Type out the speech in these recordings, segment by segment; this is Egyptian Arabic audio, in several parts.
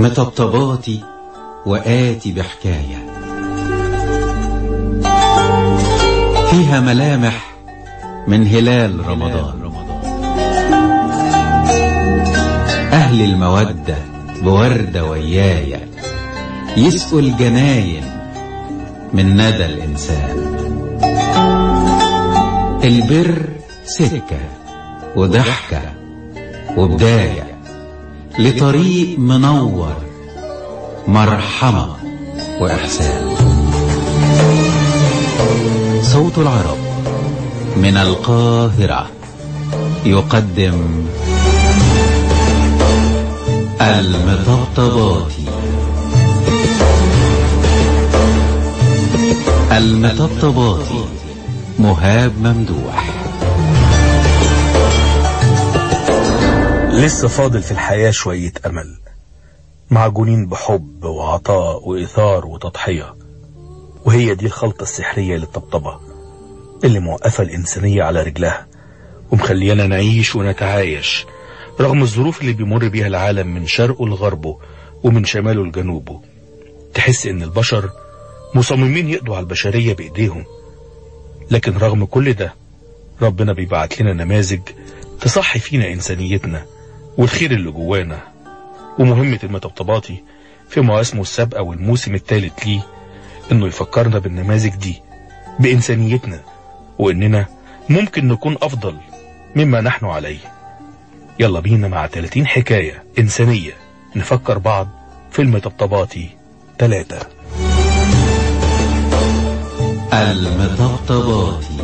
مطبطباتي وآتي بحكاية فيها ملامح من هلال رمضان أهل المودة بوردة ويايا يسقوا الجناين من ندى الإنسان البر سكة وضحكة وبداية لطريق منور مرحمة وإحسان صوت العرب من القاهرة يقدم المطبطباتي المطبطباتي مهاب ممدوح لسه فاضل في الحياة شوية أمل معجونين بحب وعطاء وإثار وتضحية وهي دي الخلطة السحرية للطبطبة اللي موقفة الإنسانية على رجلها ومخليانا نعيش ونتعايش رغم الظروف اللي بيمر بيها العالم من شرقه لغربه ومن شماله لجنوبه تحس إن البشر مصممين يقضوا على البشرية بإيديهم لكن رغم كل ده ربنا بيبعت لنا نماذج تصحي فينا إنسانيتنا والخير اللي جوانا ومهمة المطبطباتي في مواسمه السابقة والموسم الثالث ليه إنه يفكرنا بالنماذج دي بإنسانيتنا وإننا ممكن نكون أفضل مما نحن عليه يلا بينا مع 30 حكاية إنسانية نفكر بعض في المطبطباتي ثلاثة المطبطباتي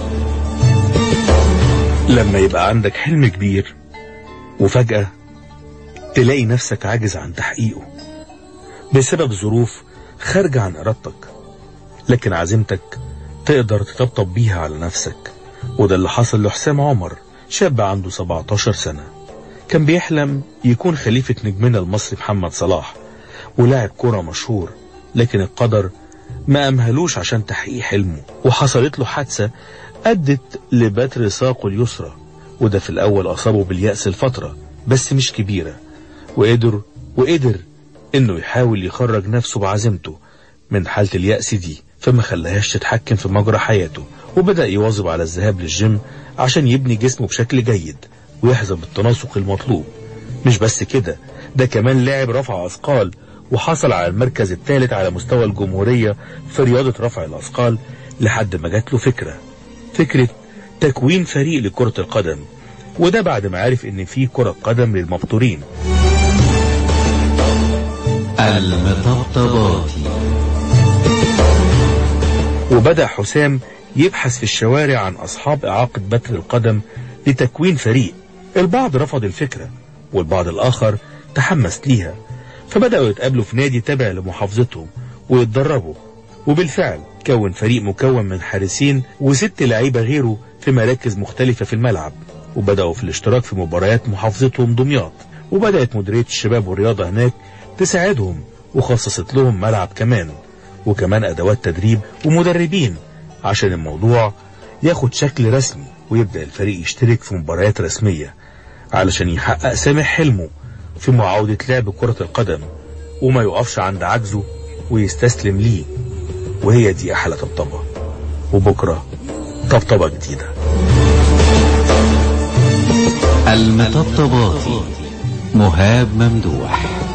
لما يبقى عندك حلم كبير وفجأة تلاقي نفسك عاجز عن تحقيقه بسبب ظروف خارجة عن إرادتك لكن عزيمتك تقدر تطبطب بيها على نفسك وده اللي حصل لحسام عمر شاب عنده 17 سنة كان بيحلم يكون خليفة نجمنا المصري محمد صلاح ولاعب كرة مشهور لكن القدر ما أمهلوش عشان تحقيق حلمه وحصلت له حادثة أدت لبتر ساقه اليسرى وده في الأول أصابه باليأس الفترة بس مش كبيرة وقدر وقدر إنه يحاول يخرج نفسه بعزيمته من حالة اليأس دي فما خلاهاش تتحكم في مجرى حياته وبدأ يواظب على الذهاب للجيم عشان يبني جسمه بشكل جيد ويحظى بالتناسق المطلوب مش بس كده ده كمان لاعب رفع أثقال وحصل على المركز الثالث على مستوى الجمهورية في رياضة رفع الأثقال لحد ما جات له فكرة فكرة تكوين فريق لكرة القدم وده بعد ما عرف ان في كرة قدم للمبتورين المطبطباتي وبدأ حسام يبحث في الشوارع عن أصحاب إعاقة بتر القدم لتكوين فريق البعض رفض الفكرة والبعض الآخر تحمس ليها فبدأوا يتقابلوا في نادي تابع لمحافظتهم ويتدربوا وبالفعل كون فريق مكون من حارسين وست لعيبة غيره في مراكز مختلفة في الملعب وبدأوا في الاشتراك في مباريات محافظتهم دمياط وبدأت مديرية الشباب والرياضة هناك تساعدهم وخصصت لهم ملعب كمان وكمان أدوات تدريب ومدربين عشان الموضوع ياخد شكل رسمي ويبدأ الفريق يشترك في مباريات رسمية علشان يحقق سامح حلمه في معاودة لعب كرة القدم وما يقفش عند عجزه ويستسلم ليه وهي دي أحلى طبطبة وبكرة طبطبة جديدة المطبطباتي مهاب ممدوح